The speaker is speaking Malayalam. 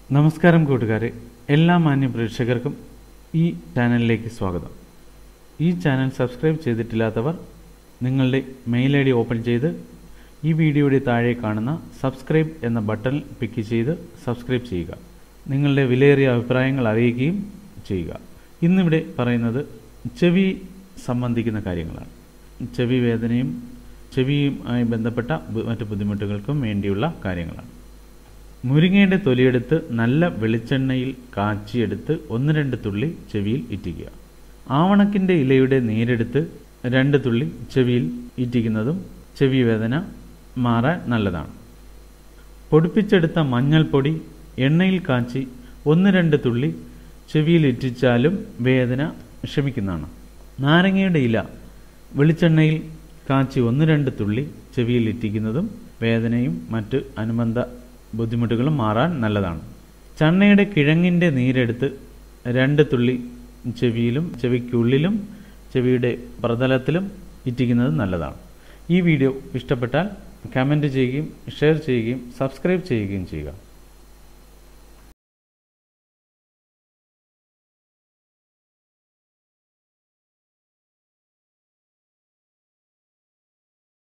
നമസ്കാരം കൂട്ടുകാരെ എല്ലാ മാന്യ പ്രേക്ഷകർക്കും ഈ ചാനലിലേക്ക് സ്വാഗതം ഈ ചാനൽ സബ്സ്ക്രൈബ് ചെയ്തിട്ടില്ലാത്തവർ നിങ്ങളുടെ മെയിൽ ഐ ഡി ഓപ്പൺ ചെയ്ത് ഈ വീഡിയോയുടെ താഴെ കാണുന്ന സബ്സ്ക്രൈബ് എന്ന ബട്ടൺ പിക്ക് ചെയ്ത് സബ്സ്ക്രൈബ് ചെയ്യുക നിങ്ങളുടെ വിലയേറിയ അഭിപ്രായങ്ങൾ അറിയിക്കുകയും ചെയ്യുക ഇന്നിവിടെ പറയുന്നത് ചെവി സംബന്ധിക്കുന്ന കാര്യങ്ങളാണ് ചെവി വേദനയും ചെവിയുമായി ബന്ധപ്പെട്ട ബു- മറ്റ് ബുദ്ധിമുട്ടുകൾക്കും വേണ്ടിയുള്ള കാര്യങ്ങളാണ് മുരിങ്ങയുടെ തൊലിയെടുത്ത് നല്ല വെളിച്ചെണ്ണയിൽ കാച്ചിയെടുത്ത് ഒന്ന് രണ്ട് തുള്ളി ചെവിയിൽ ഇറ്റിക്കുക ആവണക്കിൻ്റെ ഇലയുടെ നീരെടുത്ത് രണ്ട് തുള്ളി ചെവിയിൽ ഇറ്റിക്കുന്നതും ചെവി വേദന മാറാൻ നല്ലതാണ് പൊടിപ്പിച്ചെടുത്ത മഞ്ഞൾപ്പൊടി എണ്ണയിൽ കാച്ചി ഒന്ന് രണ്ട് തുള്ളി ചെവിയിൽ ഇറ്റിച്ചാലും വേദന ശമിക്കുന്നതാണ് നാരങ്ങയുടെ ഇല വെളിച്ചെണ്ണയിൽ കാച്ചി ഒന്ന് രണ്ട് തുള്ളി ചെവിയിൽ ഇറ്റിക്കുന്നതും വേദനയും മറ്റ് അനുബന്ധ ബുദ്ധിമുട്ടുകളും മാറാൻ നല്ലതാണ് ചണ്ണയുടെ കിഴങ്ങിൻ്റെ നീരെടുത്ത് രണ്ട് തുള്ളി ചെവിയിലും ചെവിക്കുള്ളിലും ചെവിയുടെ പ്രതലത്തിലും ഇറ്റിക്കുന്നത് നല്ലതാണ് ഈ വീഡിയോ ഇഷ്ടപ്പെട്ടാൽ കമൻറ്റ് ചെയ്യുകയും ഷെയർ ചെയ്യുകയും സബ്സ്ക്രൈബ് ചെയ്യുകയും ചെയ്യുക